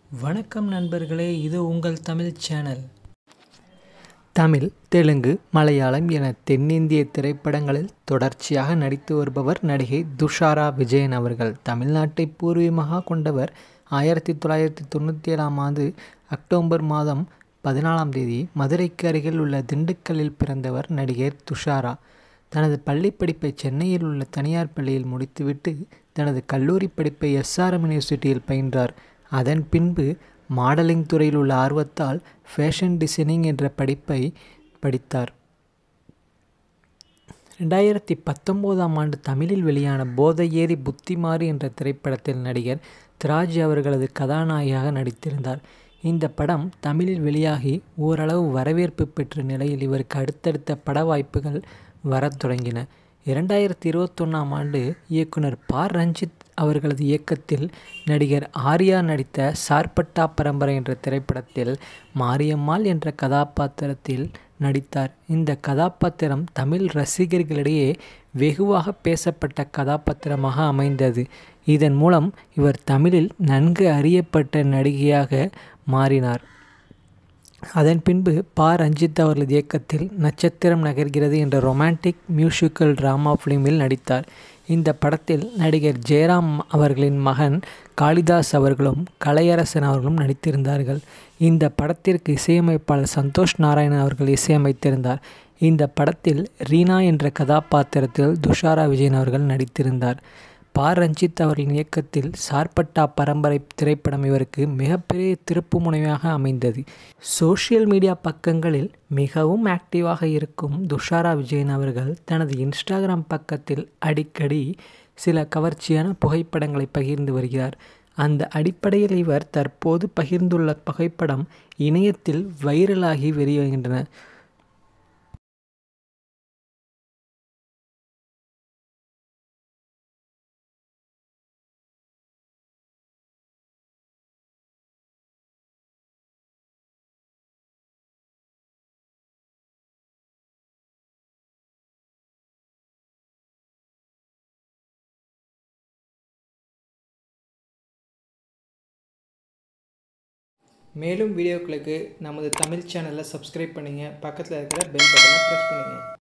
வணக்கம் நண்பர்களே இது உங்கள் தமிழ் சேனல் தமிழ் தெலுங்கு மலையாளம் என தென்னிந்திய திரைப்படங்களில் தொடர்ச்சியாக நடித்து வருபவர் நடிகை துஷாரா விஜயன் அவர்கள் தமிழ்நாட்டை பூர்வீகமாக கொண்டவர் ஆயிரத்தி தொள்ளாயிரத்தி தொண்ணூற்றி ஏழாம் ஆண்டு அக்டோபர் மாதம் பதினாலாம் தேதி மதுரைக்கு அருகில் உள்ள திண்டுக்கல்லில் பிறந்தவர் நடிகர் துஷாரா தனது பள்ளிப் படிப்பை சென்னையில் உள்ள தனியார் பள்ளியில் முடித்துவிட்டு தனது கல்லூரி படிப்பை எஸ்ஆர்எம் யூனிவர்சிட்டியில் பயின்றார் அதன் பின்பு மாடலிங் துறையில் உள்ள ஆர்வத்தால் ஃபேஷன் டிசைனிங் என்ற படிப்பை படித்தார் ரெண்டாயிரத்தி பத்தொம்போதாம் ஆண்டு தமிழில் வெளியான போதையேறி புத்திமாறு என்ற திரைப்படத்தில் நடிகர் திராஜ் அவர்களது கதாநாயகியாக நடித்திருந்தார் இந்த படம் தமிழில் வெளியாகி ஓரளவு வரவேற்பு பெற்ற நிலையில் இவருக்கு அடுத்தடுத்த பட வாய்ப்புகள் வரத் தொடங்கின இரண்டாயிரத்தி இருபத்தொன்னாம் ஆண்டு இயக்குனர் ப ரஞ்சித் அவர்களது இயக்கத்தில் நடிகர் ஆர்யா நடித்த சார்பட்டா பரம்பரை என்ற திரைப்படத்தில் மாரியம்மாள் என்ற கதாபாத்திரத்தில் நடித்தார் இந்த கதாபாத்திரம் தமிழ் ரசிகர்களிடையே வெகுவாக பேசப்பட்ட கதாபாத்திரமாக அமைந்தது இதன் மூலம் இவர் தமிழில் நன்கு அறியப்பட்ட நடிகையாக மாறினார் அதன் பின்பு ப ரஞ்சித் அவர்களது இயக்கத்தில் நட்சத்திரம் நகர்கிறது என்ற ரொமான்டிக் மியூசிக்கல் ட்ராமா ஃபிலிமில் நடித்தார் இந்த படத்தில் நடிகர் ஜெயராம் அவர்களின் மகன் காளிதாஸ் அவர்களும் கலையரசன் அவர்களும் நடித்திருந்தார்கள் இந்த படத்திற்கு இசையமைப்பாளர் சந்தோஷ் நாராயணன் அவர்கள் இசையமைத்திருந்தார் இந்த படத்தில் ரீனா என்ற கதாபாத்திரத்தில் துஷாரா விஜயன் அவர்கள் நடித்திருந்தார் ப ரஞ்சித் அவர்களின் இயக்கத்தில் சார்பட்டா பரம்பரை திரைப்படம் இவருக்கு மிகப்பெரிய திருப்பு முனைவாக அமைந்தது சோஷியல் மீடியா பக்கங்களில் மிகவும் ஆக்டிவாக இருக்கும் துஷாரா விஜயன் அவர்கள் தனது இன்ஸ்டாகிராம் பக்கத்தில் அடிக்கடி சில கவர்ச்சியான புகைப்படங்களை பகிர்ந்து வருகிறார் அந்த அடிப்படையில் இவர் தற்போது பகிர்ந்துள்ள புகைப்படம் இணையத்தில் வைரலாகி வெளிவருகின்றன மேலும் வீடியோக்களுக்கு நமது தமிழ் சேனலை சப்ஸ்கிரைப் பண்ணுங்கள் பக்கத்தில் இருக்கிற பெல் பட்டனை ப்ரெஸ் பண்ணுங்கள்